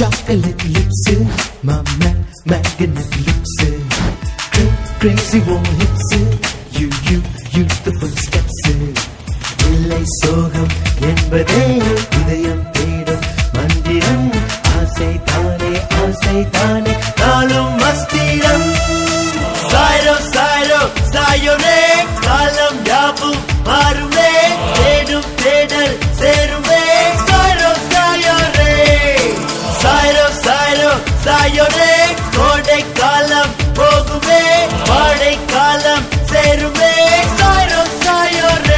chocolate lips, my ma- magnet looks, cra- crazy warm hips, you, you, youthful steps. இல்லை சோகம் என்பதே இதயம் தேடும் மந்திரம் ஆசை தானே ஆசை தானே நாளும் மஸ்திரம் சாயரோ சாயரோ சாயோனே காலம் யாவும் மாறுமே தேடும் தேடல் சேருமே சாயரோ சாயோரே சாயரோ சாயரோ சாயோனே கோடை காலம் போகுமே வாடை காலம் சேருமே சாயரோ சாயோரே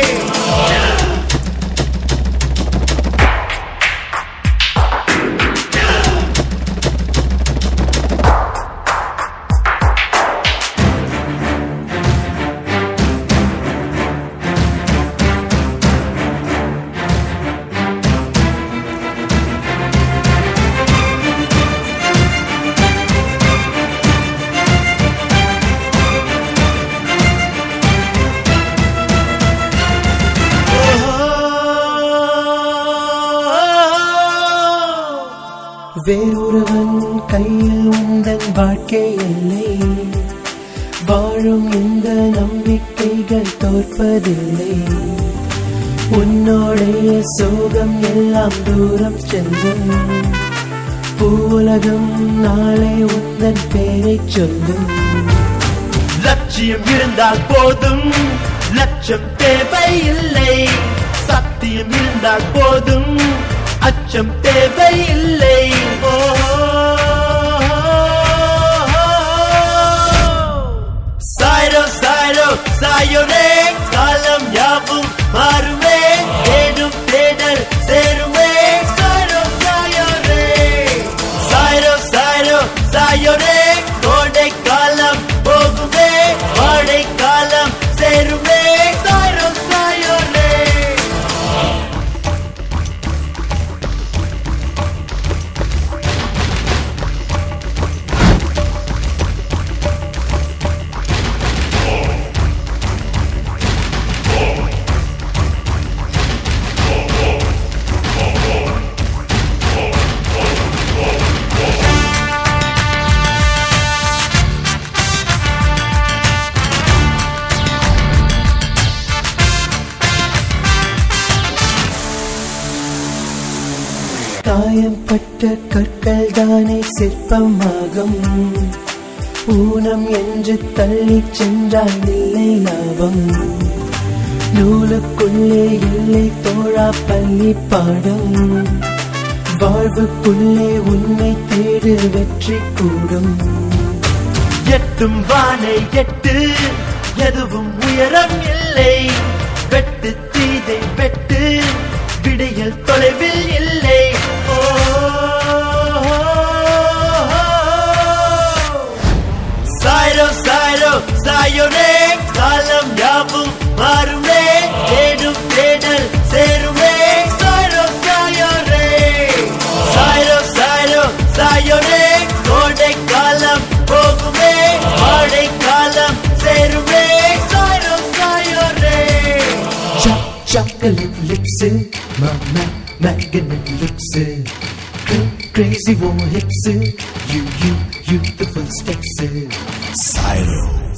வேறொருவன் கையில் உந்தன் வாழ்க்கை இல்லை வாழும் இந்த நம்பிக்கைகள் தோற்பதில்லை உன்னோடைய சோகம் எல்லாம் தூரம் செல்லும் பூவுலகம் நாளை உந்தன் பேரை சொல்லும் லட்சியம் இருந்தால் போதும் லட்சம் தேவை இல்லை சத்தியம் இருந்தால் போதும் அச்சம் தேவை இல்லை ஓ சாயரோ சாயரோ சாயோரே காலம் யாவும் மாறுமே தேடும் தேடல் சேருமே சாயரோ சாயோரே சாயரோ சாயரோ சாயோரே கோடை காலம் போகுமே வாடை காலம் சேருமே சாயரோ சாயோரே காயம்பட்ட கற்கள் தானே சிற்பமாகும் ஊனம் என்று தள்ளி சென்றால் இல்லை லாபம் நூலுக்குள்ளே இல்லை தோழா பள்ளி பாடம் வாழ்வுக்குள்ளே உன்னை தேடு வெற்றி கூடும் எட்டும் வானை எட்டு எதுவும் உயரம் இல்லை வெட்டு தீதை வெட்டு விடையில் தொலைவில் இல்லை ஓ சாயரோ சாயரோ சாயோனே காலம் யாவும் மாறுமே தேடும் தேடல் சேருமே சாயரோ சாயோரே சாயரோ சாயரோ சாயோனே கோடை காலம் போகுமே வாடை காலம் சேருமே சாயரோ சாயோரே chocolate lips, my ma- magnet looks, cra- crazy warm hips, you, you, you, the full steps. Silo.